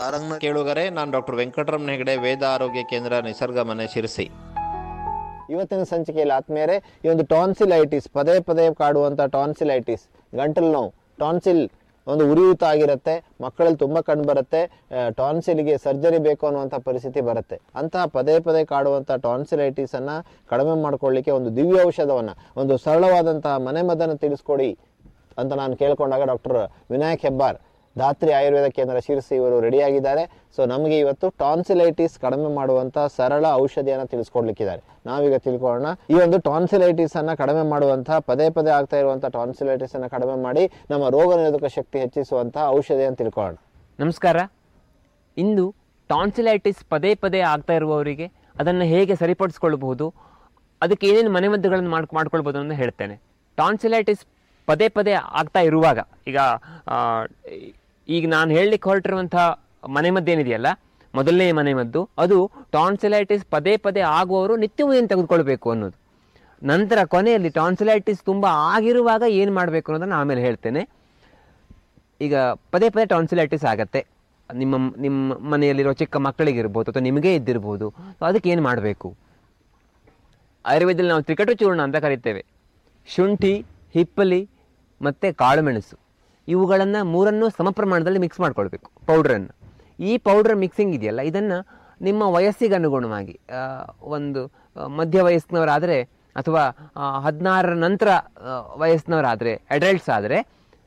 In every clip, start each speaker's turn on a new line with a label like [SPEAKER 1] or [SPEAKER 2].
[SPEAKER 1] ಸಾರಂಗ್ನ ಕೇಳುಗರೆ ನಾನು ಡಾಕ್ಟರ್ ವೆಂಕಟರಮಣ ಹೆಗಡೆ ವೇದ ಆರೋಗ್ಯ ಕೇಂದ್ರ ನಿಸರ್ಗ ಮನೆ ಶಿರಸಿ
[SPEAKER 2] ಇವತ್ತಿನ ಸಂಚಿಕೆಯಲ್ಲಿ ಆತ್ಮೀಯರೇ ಈ ಒಂದು ಟಾನ್ಸಿಲೈಟಿಸ್ ಪದೇ ಪದೇ ಕಾಡುವಂಥ ಟಾನ್ಸಿಲೈಟಿಸ್ ಗಂಟಲು ನೋವು ಟಾನ್ಸಿಲ್ ಒಂದು ಉರಿಯೂತ ಆಗಿರುತ್ತೆ ಮಕ್ಕಳಲ್ಲಿ ತುಂಬ ಕಂಡು ಬರುತ್ತೆ ಟಾನ್ಸಿಲ್ಗೆ ಸರ್ಜರಿ ಬೇಕು ಅನ್ನುವಂಥ ಪರಿಸ್ಥಿತಿ ಬರುತ್ತೆ ಅಂತಹ ಪದೇ ಪದೇ ಕಾಡುವಂಥ ಟಾನ್ಸಿಲೈಟಿಸ್ ಅನ್ನ ಕಡಿಮೆ ಮಾಡ್ಕೊಳ್ಳಿಕ್ಕೆ ಒಂದು ದಿವ್ಯ ಔಷಧವನ್ನ ಒಂದು ಸರಳವಾದಂತಹ ಮನೆಮದ್ದನ್ನು ತಿಳಿಸ್ಕೊಡಿ ಅಂತ ನಾನು ಕೇಳ್ಕೊಂಡಾಗ ಡಾಕ್ಟರ್ ವಿನಾಯಕ್ ಹೆಬ್ಬಾರ್ ಧಾತ್ರಿ ಆಯುರ್ವೇದ ಕೇಂದ್ರ ಶಿರಸಿ ಇವರು ರೆಡಿಯಾಗಿದ್ದಾರೆ ಸೊ ನಮಗೆ ಇವತ್ತು ಟಾನ್ಸಿಲೈಟಿಸ್ ಕಡಿಮೆ ಮಾಡುವಂತ ಸರಳ ಔಷಧಿಯನ್ನ ತಿಳಿಸ್ಕೊಡ್ಲಿಕ್ಕಿದ್ದಾರೆ ನಾವೀಗ ತಿಳ್ಕೊಳ್ಳೋಣ ಈ ಒಂದು ಟಾನ್ಸಿಲೈಟಿಸ್ ಅನ್ನ ಕಡಿಮೆ ಮಾಡುವಂತಹ ಪದೇ ಪದೇ ಆಗ್ತಾ ಇರುವಂತಹ ಟಾನ್ಸಿಲೈಟಿಸ್ ಅನ್ನ ಕಡಿಮೆ ಮಾಡಿ ನಮ್ಮ ರೋಗ ನಿರೋಧಕ ಶಕ್ತಿ ಹೆಚ್ಚಿಸುವಂತಹ ಔಷಧಿಯನ್ನು ತಿಳ್ಕೊಳ್ಳೋಣ
[SPEAKER 3] ನಮಸ್ಕಾರ ಇಂದು ಟಾನ್ಸಿಲೈಟಿಸ್ ಪದೇ ಪದೇ ಆಗ್ತಾ ಇರುವವರಿಗೆ ಅದನ್ನು ಹೇಗೆ ಸರಿಪಡಿಸ್ಕೊಳ್ಬಹುದು ಅದಕ್ಕೆ ಏನೇನು ಮನೆಮದ್ದುಗಳನ್ನು ಮಾಡ್ ಮಾಡ್ಕೊಳ್ಬೋದು ಅಂತ ಹೇಳ್ತೇನೆ ಟಾನ್ಸಿಲೈಟಿಸ್ ಪದೇ ಪದೇ ಆಗ್ತಾ ಇರುವಾಗ ಈಗ ಆ, ಈಗ ನಾನು ಹೇಳಲಿಕ್ಕೆ ಹೊರಟಿರುವಂಥ ಮನೆಮದ್ದು ಏನಿದೆಯಲ್ಲ ಮೊದಲನೇ ಮನೆಮದ್ದು ಅದು ಟಾನ್ಸಿಲೈಟಿಸ್ ಪದೇ ಪದೇ ಆಗುವವರು ನಿತ್ಯವೂ ಏನು ತೆಗೆದುಕೊಳ್ಬೇಕು ಅನ್ನೋದು ನಂತರ ಕೊನೆಯಲ್ಲಿ ಟಾನ್ಸಿಲೈಟಿಸ್ ತುಂಬ ಆಗಿರುವಾಗ ಏನು ಮಾಡಬೇಕು ಅನ್ನೋದನ್ನು ಆಮೇಲೆ ಹೇಳ್ತೇನೆ ಈಗ ಪದೇ ಪದೇ ಟಾನ್ಸಿಲೈಟಿಸ್ ಆಗತ್ತೆ ನಿಮ್ಮ ನಿಮ್ಮ ಮನೆಯಲ್ಲಿರೋ ಚಿಕ್ಕ ಮಕ್ಕಳಿಗಿರ್ಬೋದು ಅಥವಾ ನಿಮಗೇ ಇದ್ದಿರ್ಬೋದು ಸೊ ಅದಕ್ಕೆ ಏನು ಮಾಡಬೇಕು ಆಯುರ್ವೇದದಲ್ಲಿ ನಾವು ತ್ರಿಕಟು ಚೂರ್ಣ ಅಂತ ಕರಿತೇವೆ ಶುಂಠಿ ಹಿಪ್ಪಲಿ ಮತ್ತು ಕಾಳುಮೆಣಸು ಇವುಗಳನ್ನು ಮೂರನ್ನು ಸಮ ಪ್ರಮಾಣದಲ್ಲಿ ಮಿಕ್ಸ್ ಮಾಡ್ಕೊಳ್ಬೇಕು ಪೌಡ್ರನ್ನು ಈ ಪೌಡ್ರ್ ಮಿಕ್ಸಿಂಗ್ ಇದೆಯಲ್ಲ ಇದನ್ನು ನಿಮ್ಮ ವಯಸ್ಸಿಗೆ ಅನುಗುಣವಾಗಿ ಆ, ಒಂದು ಆ, ಮಧ್ಯ ವಯಸ್ಸಿನವರಾದರೆ ಅಥವಾ ಹದಿನಾರರ ನಂತರ ಆ, ವಯಸ್ಸಿನವರಾದರೆ ಅಡಲ್ಟ್ಸ್ ಆದರೆ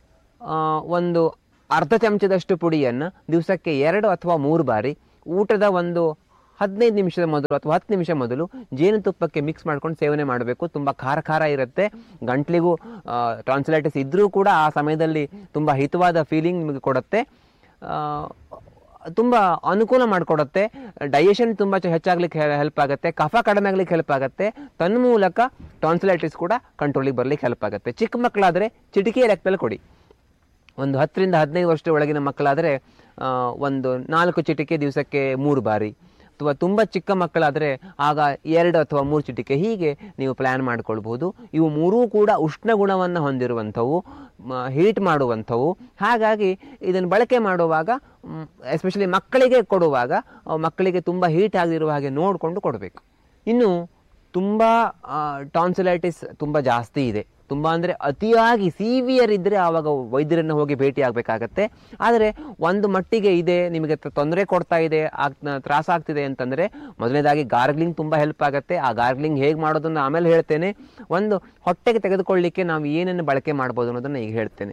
[SPEAKER 3] ಒಂದು ಅರ್ಧ ಚಮಚದಷ್ಟು ಪುಡಿಯನ್ನು ದಿವಸಕ್ಕೆ ಎರಡು ಅಥವಾ ಮೂರು ಬಾರಿ ಊಟದ ಒಂದು ಹದಿನೈದು ನಿಮಿಷದ ಮೊದಲು ಅಥವಾ ಹತ್ತು ನಿಮಿಷ ಮೊದಲು ಜೇನುತುಪ್ಪಕ್ಕೆ ಮಿಕ್ಸ್ ಮಾಡ್ಕೊಂಡು ಸೇವನೆ ಮಾಡಬೇಕು ತುಂಬ ಖಾರ ಖಾರ ಇರುತ್ತೆ ಗಂಟ್ಲಿಗೂ ಟಾನ್ಸಿಲೈಟಿಸ್ ಇದ್ದರೂ ಕೂಡ ಆ ಸಮಯದಲ್ಲಿ ತುಂಬ ಹಿತವಾದ ಫೀಲಿಂಗ್ ನಿಮಗೆ ಕೊಡುತ್ತೆ ಆ, ತುಂಬ ಅನುಕೂಲ ಮಾಡಿಕೊಡುತ್ತೆ ಡೈಜೆಷನ್ ತುಂಬ ಚ- ಹೆಚ್ಚಾಗ್ಲಿಕ್ಕೆ ಹೆಲ್ಪ್ ಆಗುತ್ತೆ ಕಫ ಕಡಿಮೆ ಆಗ್ಲಿಕ್ಕೆ ಹೆಲ್ಪ್ ಆಗುತ್ತೆ ತನ್ಮೂಲಕ ಟಾನ್ಸಿಲೈಟಿಸ್ ಕೂಡ ಕಂಟ್ರೋಲಿಗೆ ಬರ್ಲಿಕ್ಕೆ ಹೆಲ್ಪ್ ಆಗುತ್ತೆ ಚಿಕ್ಕ ಮಕ್ಕಳಾದರೆ ಚಿಟಿಕೆಯ ಲೆಕ್ಕದಲ್ಲಿ ಕೊಡಿ ಒಂದು ಹತ್ತರಿಂದ ಹದಿನೈದು ವರ್ಷದ ಒಳಗಿನ ಮಕ್ಕಳಾದರೆ ಆ, ಒಂದು ನಾಲ್ಕು ಚಿಟಿಕೆ ದಿವಸಕ್ಕೆ ಮೂರು ಬಾರಿ ಅಥವಾ ತುಂಬ ಚಿಕ್ಕ ಮಕ್ಕಳಾದರೆ ಆಗ ಎರಡು ಅಥವಾ ಮೂರು ಚಿಟಿಕೆ ಹೀಗೆ ನೀವು ಪ್ಲ್ಯಾನ್ ಮಾಡ್ಕೊಳ್ಬೋದು ಇವು ಮೂರೂ ಕೂಡ ಉಷ್ಣ ಗುಣವನ್ನು ಹೊಂದಿರುವಂಥವು ಹೀಟ್ ಮಾಡುವಂಥವು ಹಾಗಾಗಿ ಇದನ್ನು ಬಳಕೆ ಮಾಡುವಾಗ ಎಸ್ಪೆಷಲಿ ಮಕ್ಕಳಿಗೆ ಕೊಡುವಾಗ ಆ, ಮಕ್ಕಳಿಗೆ ತುಂಬ ಹೀಟ್ ಆಗಿರುವ ಹಾಗೆ ನೋಡಿಕೊಂಡು ಕೊಡಬೇಕು ಇನ್ನು ತುಂಬ ಟಾನ್ಸಿಲೈಟಿಸ್ ತುಂಬ ಜಾಸ್ತಿ ಇದೆ ತುಂಬ ಅಂದರೆ ಅತಿಯಾಗಿ ಸೀವಿಯರ್ ಇದ್ದರೆ ಆವಾಗ ವೈದ್ಯರನ್ನು ಹೋಗಿ ಭೇಟಿ ಆಗಬೇಕಾಗತ್ತೆ ಆದರೆ ಒಂದು ಮಟ್ಟಿಗೆ ಇದೆ ನಿಮಗೆ ತ- ತೊಂದರೆ ಕೊಡ್ತಾ ಇದೆ ಆಗ್ ತ್ರಾಸ ಆಗ್ತಿದೆ ಅಂತಂದರೆ ಮೊದಲನೇದಾಗಿ ಗಾರ್ಗ್ಲಿಂಗ್ ತುಂಬ ಹೆಲ್ಪ್ ಆಗುತ್ತೆ ಆ ಗಾರ್ಗ್ಲಿಂಗ್ ಹೇಗೆ ಮಾಡೋದನ್ನು ಆಮೇಲೆ ಹೇಳ್ತೇನೆ ಒಂದು ಹೊಟ್ಟೆಗೆ ತೆಗೆದುಕೊಳ್ಳಿಕ್ಕೆ ನಾವು ಏನನ್ನು ಬಳಕೆ ಮಾಡ್ಬೋದು ಅನ್ನೋದನ್ನು ಈಗ ಹೇಳ್ತೇನೆ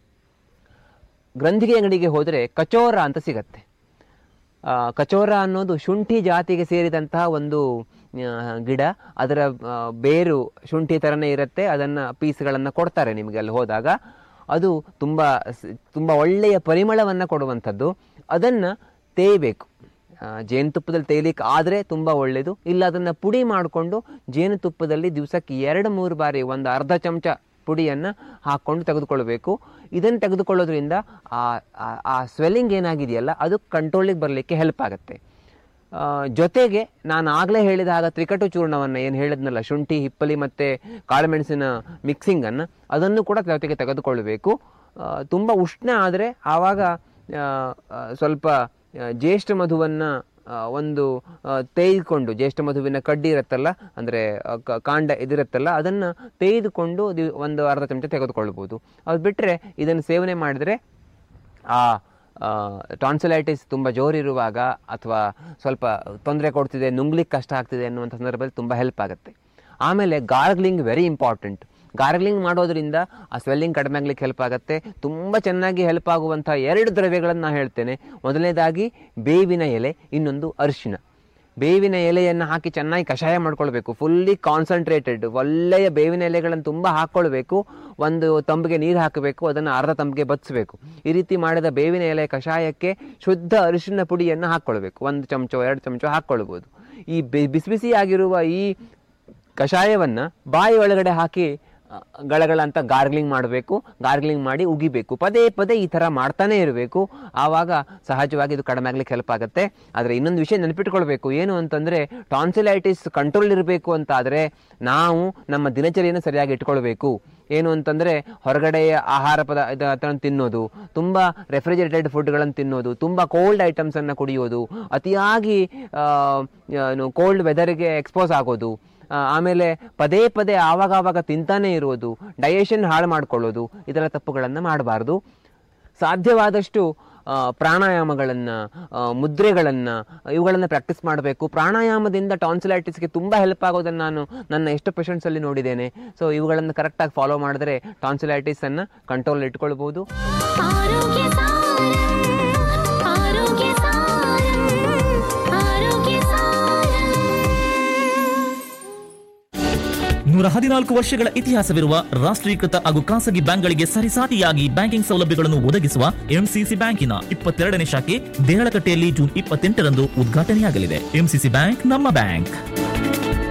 [SPEAKER 3] ಗ್ರಂಥಿಗೆ ಅಂಗಡಿಗೆ ಹೋದರೆ ಕಚೋರ ಅಂತ ಸಿಗತ್ತೆ ಆ, ಕಚೋರ ಅನ್ನೋದು ಶುಂಠಿ ಜಾತಿಗೆ ಸೇರಿದಂತಹ ಒಂದು ಆ, ಗಿಡ ಅದರ ಆ, ಬೇರು ಶುಂಠಿ ಥರನೇ ಇರುತ್ತೆ ಅದನ್ನು ಪೀಸ್ಗಳನ್ನು ಕೊಡ್ತಾರೆ ನಿಮಗೆ ಅಲ್ಲಿ ಹೋದಾಗ ಅದು ತುಂಬ ಸ್- ತುಂಬ ಒಳ್ಳೆಯ ಪರಿಮಳವನ್ನು ಕೊಡುವಂಥದ್ದು ಅದನ್ನು ತೇಯಬೇಕು ಆ, ಜೇನುತುಪ್ಪದಲ್ಲಿ ತೇಯ್ಲಿಕ್ಕೆ ಆದರೆ ತುಂಬ ಒಳ್ಳೆಯದು ಇಲ್ಲ ಅದನ್ನು ಪುಡಿ ಮಾಡಿಕೊಂಡು ಜೇನುತುಪ್ಪದಲ್ಲಿ ದಿವಸಕ್ಕೆ ಎರಡು ಮೂರು ಬಾರಿ ಒಂದು ಅರ್ಧ ಚಮಚ ಪುಡಿಯನ್ನು ಹಾಕ್ಕೊಂಡು ತೆಗೆದುಕೊಳ್ಬೇಕು ಇದನ್ನು ತೆಗೆದುಕೊಳ್ಳೋದ್ರಿಂದ ಆ ಆ- ಆ ಸ್ವೆಲ್ಲಿಂಗ್ ಏನಾಗಿದೆಯಲ್ಲ ಅದು ಕಂಟ್ರೋಲಿಗೆ ಬರಲಿಕ್ಕೆ ಹೆಲ್ಪ್ ಆಗುತ್ತೆ ಆ, ಜೊತೆಗೆ ನಾನು ಆಗಲೇ ಹೇಳಿದ ಹಾಗೆ ತ್ರಿಕಟು ಚೂರ್ಣವನ್ನು ಏನು ಹೇಳಿದ್ನಲ್ಲ ಶುಂಠಿ ಹಿಪ್ಪಲಿ ಮತ್ತು ಕಾಳುಮೆಣಸಿನ ಮಿಕ್ಸಿಂಗನ್ನು ಅದನ್ನು ಕೂಡ ಜೊತೆಗೆ ತೆಗೆದುಕೊಳ್ಳಬೇಕು ತುಂಬ ಉಷ್ಣ ಆದರೆ ಆವಾಗ ಆ, ಆ, ಸ್ವಲ್ಪ ಆ, ಜ್ಯೇಷ್ಠ ಮಧುವನ್ನು ಒಂದು ಆ, ತೇಯ್ದುಕೊಂಡು ಜ್ಯೇಷ್ಠ ಮಧುವಿನ ಕಡ್ಡಿ ಇರುತ್ತಲ್ಲ ಅಂದರೆ ಕಾಂಡ ಇದಿರುತ್ತಲ್ಲ ಅದನ್ನು ತೇಯ್ದುಕೊಂಡು ದಿ- ಒಂದು ಅರ್ಧ ಚಮಚ ತೆಗೆದುಕೊಳ್ಬೋದು ಅದು ಬಿಟ್ಟರೆ ಇದನ್ನು ಸೇವನೆ ಮಾಡಿದರೆ ಆ ಟಾನ್ಸಿಲೈಟಿಸ್ ತುಂಬ ಜೋರಿರುವಾಗ ಅಥವಾ ಸ್ವಲ್ಪ ತೊಂದರೆ ಕೊಡ್ತಿದೆ ನುಂಗ್ಲಿಕ್ಕೆ ಕಷ್ಟ ಆಗ್ತಿದೆ ಅನ್ನುವಂಥ ಸಂದರ್ಭದಲ್ಲಿ ತುಂಬ ಹೆಲ್ಪ್ ಆಗುತ್ತೆ ಆಮೇಲೆ ಗಾರ್ಗ್ಲಿಂಗ್ ವೆರಿ ಇಂಪಾರ್ಟೆಂಟ್ ಗಾರ್ಗ್ಲಿಂಗ್ ಮಾಡೋದ್ರಿಂದ ಆ ಸ್ವೆಲ್ಲಿಂಗ್ ಕಡಿಮೆ ಆಗ್ಲಿಕ್ಕೆ ಹೆಲ್ಪ್ ಆಗುತ್ತೆ ತುಂಬ ಚೆನ್ನಾಗಿ ಹೆಲ್ಪ್ ಆಗುವಂಥ ಎರಡು ದ್ರವ್ಯಗಳನ್ನು ನಾನು ಹೇಳ್ತೇನೆ ಮೊದಲನೇದಾಗಿ ಬೇವಿನ ಎಲೆ ಇನ್ನೊಂದು ಅರಿಶಿಣ ಬೇವಿನ ಎಲೆಯನ್ನು ಹಾಕಿ ಚೆನ್ನಾಗಿ ಕಷಾಯ ಮಾಡ್ಕೊಳ್ಬೇಕು ಫುಲ್ಲಿ ಕಾನ್ಸಂಟ್ರೇಟೆಡ್ ಒಳ್ಳೆಯ ಬೇವಿನ ಎಲೆಗಳನ್ನು ತುಂಬ ಹಾಕ್ಕೊಳ್ಬೇಕು ಒಂದು ತಂಬಿಗೆ ನೀರು ಹಾಕಬೇಕು ಅದನ್ನು ಅರ್ಧ ತಂಬಿಗೆ ಬಚ್ಚಿಸ್ಬೇಕು ಈ ರೀತಿ ಮಾಡಿದ ಬೇವಿನ ಎಲೆ ಕಷಾಯಕ್ಕೆ ಶುದ್ಧ ಅರಿಶಿನ ಪುಡಿಯನ್ನು ಹಾಕ್ಕೊಳ್ಬೇಕು ಒಂದು ಚಮಚ ಎರಡು ಚಮಚ ಹಾಕ್ಕೊಳ್ಬೋದು ಈ ಬಿ- ಬಿಸಿ ಬಿಸಿ ಆಗಿರುವ ಈ ಕಷಾಯವನ್ನು ಬಾಯಿ ಒಳಗಡೆ ಹಾಕಿ ಆ, ಗಳಗಳ ಅಂತ ಗಾರ್ಗ್ಲಿಂಗ್ ಮಾಡಬೇಕು ಗಾರ್ಗ್ಲಿಂಗ್ ಮಾಡಿ ಉಗಿಬೇಕು ಪದೇ ಪದೇ ಈ ಥರ ಮಾಡ್ತಾನೆ ಇರಬೇಕು ಆವಾಗ ಸಹಜವಾಗಿ ಇದು ಕಡಿಮೆ ಆಗ್ಲಿಕ್ಕೆ ಹೆಲ್ಪ್ ಆಗುತ್ತೆ ಆದರೆ ಇನ್ನೊಂದು ವಿಷಯ ನೆನಪಿಟ್ಕೊಳ್ಬೇಕು ಏನು ಅಂತಂದರೆ ಟಾನ್ಸಿಲೈಟಿಸ್ ಕಂಟ್ರೋಲ್ ಇರಬೇಕು ಅಂತ ಆದರೆ ನಾವು ನಮ್ಮ ದಿನಚರಿಯನ್ನು ಸರಿಯಾಗಿ ಇಟ್ಕೊಳ್ಬೇಕು ಏನು ಅಂತಂದರೆ ಹೊರಗಡೆಯ ಆಹಾರ ಪದ ಇದನ್ನು ತಿನ್ನೋದು ತುಂಬ ರೆಫ್ರಿಜರೇಟೆಡ್ ಫುಡ್ಗಳನ್ನು ತಿನ್ನೋದು ತುಂಬ ಕೋಲ್ಡ್ ಐಟಮ್ಸನ್ನು ಕುಡಿಯೋದು ಅತಿಯಾಗಿ ಕೋಲ್ಡ್ ವೆದರ್ಗೆ ಎಕ್ಸ್ಪೋಸ್ ಆಗೋದು ಆ, ಆಮೇಲೆ ಪದೇ ಪದೇ ಆವಾಗ ಆವಾಗ ತಿಂತಾನೆ ಇರೋದು ಡೈಜೆಷನ್ ಹಾಳು ಮಾಡ್ಕೊಳ್ಳೋದು ಇದರ ತಪ್ಪುಗಳನ್ನು ಮಾಡಬಾರ್ದು ಸಾಧ್ಯವಾದಷ್ಟು ಆ, ಪ್ರಾಣಾಯಾಮಗಳನ್ನು ಮುದ್ರೆಗಳನ್ನು ಇವುಗಳನ್ನು ಪ್ರಾಕ್ಟೀಸ್ ಮಾಡಬೇಕು ಪ್ರಾಣಾಯಾಮದಿಂದ ಟಾನ್ಸಿಲೈಟಿಸ್ಗೆ ತುಂಬ ಹೆಲ್ಪ್ ಆಗೋದನ್ನು ನಾನು ನನ್ನ ಎಷ್ಟು ಪೇಷಂಟ್ಸಲ್ಲಿ ನೋಡಿದ್ದೇನೆ ಸೊ ಇವುಗಳನ್ನು ಕರೆಕ್ಟಾಗಿ ಫಾಲೋ ಮಾಡಿದ್ರೆ ಟಾನ್ಸಿಲೈಟಿಸನ್ನು ಕಂಟ್ರೋಲ್ ಇಟ್ಕೊಳ್ಬೋದು
[SPEAKER 4] ಆರೋಗ್ಯ ಸಾರಂ ಆರೋಗ್ಯ ಸಾರಂ ಆರೋಗ್ಯ ಸಾರಂ
[SPEAKER 5] ನೂರ ಹದಿನಾಲ್ಕು ವರ್ಷಗಳ ಇತಿಹಾಸವಿರುವ ರಾಷ್ಟ್ರೀಕೃತ ಹಾಗೂ ಖಾಸಗಿ ಬ್ಯಾಂಕ್ಗಳಿಗೆ ಸರಿಸಾಟಿಯಾಗಿ ಬ್ಯಾಂಕಿಂಗ್ ಸೌಲಭ್ಯಗಳನ್ನು ಒದಗಿಸುವ ಎಂಸಿಸಿ ಬ್ಯಾಂಕಿನ ಇಪ್ಪತ್ತೆರಡನೇ ಶಾಖೆ ದೇಹಳಕಟ್ಟೆಯಲ್ಲಿ ಜೂನ್ ಇಪ್ಪತ್ತೆಂಟರಂದು ಉದ್ಘಾಟನೆಯಾಗಲಿದೆ ಎಂಸಿಸಿ ಬ್ಯಾಂಕ್ ನಮ್ಮ ಬ್ಯಾಂಕ್